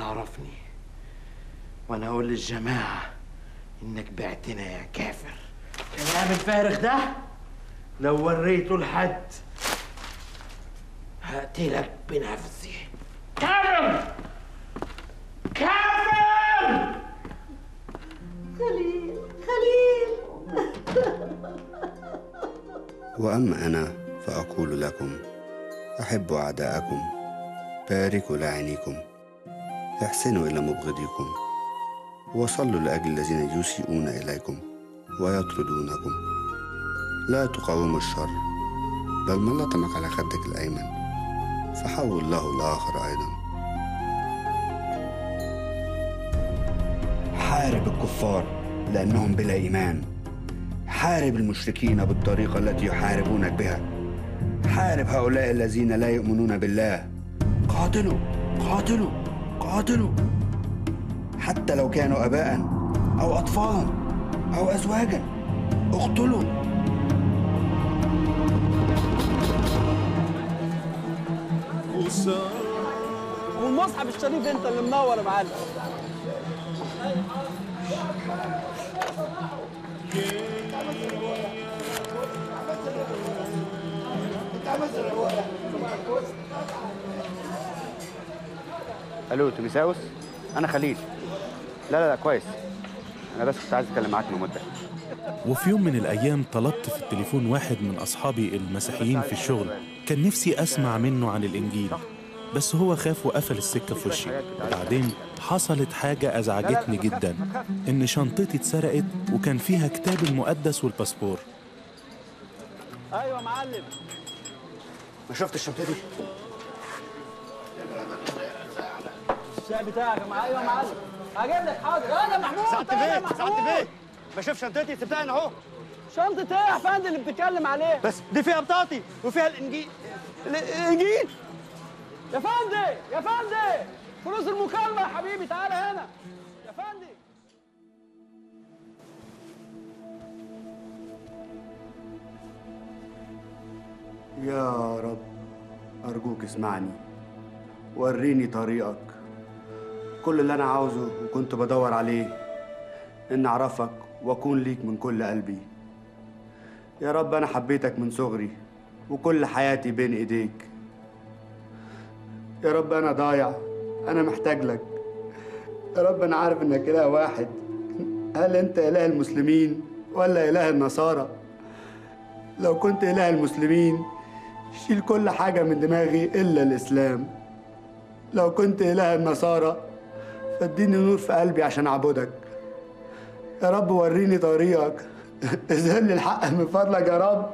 تعرفني وانا اقول للجماعة انك بعتنا يا كافر الكلام الفارغ ده لو وريته لحد هقتلك بنفسي كافر كافر خليل خليل وأما أنا فأقول لكم أحبوا أعداءكم باركوا لاعنيكم احسنوا إلى مبغضيكم وصلوا لأجل الذين يسيئون إليكم ويطردونكم لا تقاوموا الشر بل من لطمك على خدك الأيمن فحول له الآخر أيضا حارب الكفار لأنهم بلا إيمان حارب المشركين بالطريقة التي يحاربونك بها حارب هؤلاء الذين لا يؤمنون بالله قاتلوا قاتلوا قاتلوا حتى لو كانوا آباء أو أطفالا أو أزواجا اقتلوا والمصحف الشريف انت اللي منور يا معلم ألو تيميساوس أنا خليل لا لا لا كويس أنا بس كنت عايز أتكلم معاك من مدة وفي يوم من الأيام طلبت في التليفون واحد من أصحابي المسيحيين في الشغل كان نفسي أسمع منه عن الإنجيل بس هو خاف وقفل السكة في وشي بعدين حصلت حاجة أزعجتني جدا إن شنطتي اتسرقت وكان فيها كتاب المقدس والباسبور ايوه يا معلم ما شفتش شنطتي الشاي بتاعك يا معلم ايوه يا معلم هجيب لك حاضر انا محمود سعادة أنا بيه سعادة محمود. بيه بشوف شنطتي سبتها هنا اهو شنطة ايه يا فندم اللي بتتكلم عليه بس دي فيها بطاقتي وفيها الانجيل الانجيل يا فندم يا فندم فلوس المكالمة يا حبيبي تعالى هنا يا فندم يا رب أرجوك اسمعني وريني طريقك كل اللي أنا عاوزه وكنت بدور عليه إن أعرفك وأكون ليك من كل قلبي يا رب أنا حبيتك من صغري وكل حياتي بين إيديك يا رب أنا ضايع أنا محتاج لك يا رب أنا عارف إنك إله واحد هل أنت إله المسلمين ولا إله النصارى لو كنت إله المسلمين شيل كل حاجة من دماغي إلا الإسلام لو كنت إله النصارى فاديني نور في قلبي عشان أعبدك يا رب وريني طريقك اظهر لي الحق من فضلك يا رب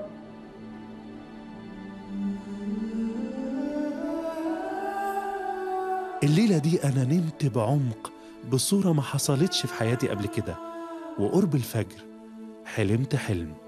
الليلة دي أنا نمت بعمق بصورة ما حصلتش في حياتي قبل كده وقرب الفجر حلمت حلم